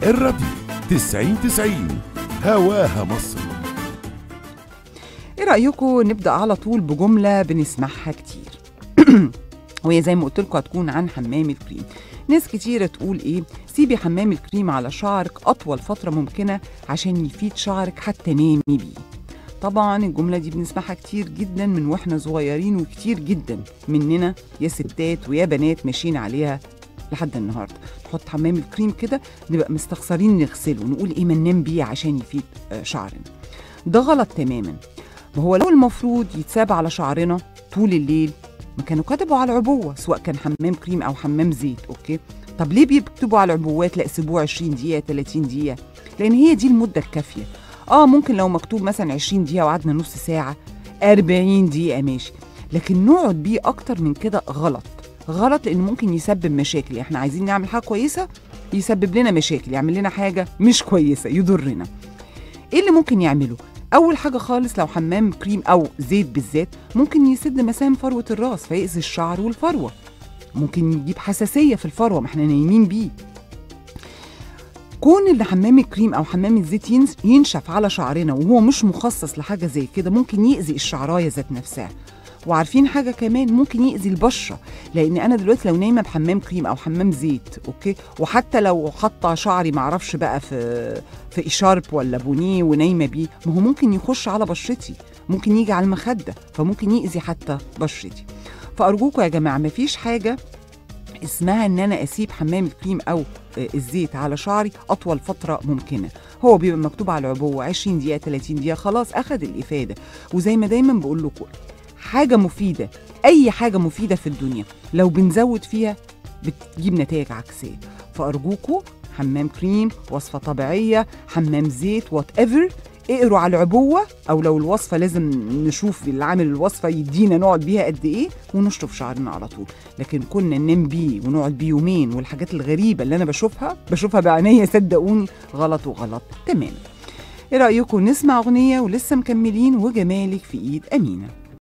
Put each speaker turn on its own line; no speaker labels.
الراديو 90 90 هواها مصر
ايه رايكم نبدا على طول بجمله بنسمعها كتير وهي زي ما قلت لكم هتكون عن حمام الكريم ناس كتيرة تقول ايه سيبي حمام الكريم على شعرك اطول فتره ممكنه عشان يفيد شعرك حتى نامي بيه طبعا الجمله دي بنسمعها كتير جدا من واحنا صغيرين وكتير جدا مننا يا ستات ويا بنات ماشيين عليها لحد النهارده نحط حمام الكريم كده نبقى مستخسرين نغسله ونقول ايه ما ننام بيه عشان يفيد آه، شعرنا ده غلط تماما ما هو لو المفروض يتساب على شعرنا طول الليل ما كانوا كتبوا على العبوه سواء كان حمام كريم او حمام زيت اوكي طب ليه بيكتبوا على العبوات لا سيبوه 20 دقيقه 30 دقيقه لان هي دي المده الكافيه اه ممكن لو مكتوب مثلا 20 دقيقه وقعدنا نص ساعه 40 دقيقه ماشي لكن نقعد بيه اكتر من كده غلط غلط لان ممكن يسبب مشاكل احنا عايزين نعمل حاجه كويسه يسبب لنا مشاكل يعمل لنا حاجه مش كويسه يضرنا ايه اللي ممكن يعمله اول حاجه خالص لو حمام كريم او زيت بالذات ممكن يسد مسام فروه الراس فيأذي الشعر والفروه ممكن يجيب حساسيه في الفروه ما احنا نايمين بيه كون ان حمام الكريم او حمام الزيت ينس- ينشف على شعرنا وهو مش مخصص لحاجه زي كده ممكن يأذي الشعرايه ذات نفسها وعارفين حاجه كمان ممكن يأذي البشره لان انا دلوقتي لو نايمه بحمام كريم او حمام زيت اوكي وحتى لو حاطه شعري معرفش بقى في في اشارب ولا بونيه ونايمه بيه ما هو ممكن يخش على بشرتي ممكن يجي على المخده فممكن يأذي حتى بشرتي فارجوكم يا جماعه مفيش حاجه اسمها ان انا اسيب حمام الكريم او آه، الزيت على شعري اطول فتره ممكنه هو بيبقى مكتوب على العبوه 20 دقيقه 30 دقيقه خلاص اخد الافاده وزي ما دايما بقول لكم حاجه مفيده اي حاجه مفيده في الدنيا لو بنزود فيها بتجيب نتائج عكسيه فارجوكم حمام كريم وصفه طبيعيه حمام زيت وات ايفر اقروا على العبوه او لو الوصفه لازم نشوف اللي عامل الوصفه يدينا نقعد بيها قد ايه ونشطف شعرنا على طول لكن كنا ننام بيه ونقعد بيه يومين والحاجات الغريبه اللي انا بشوفها بشوفها بعينيا صدقوني غلط وغلط تماما ايه رايكم نسمع اغنيه ولسه مكملين وجمالك في ايد امينه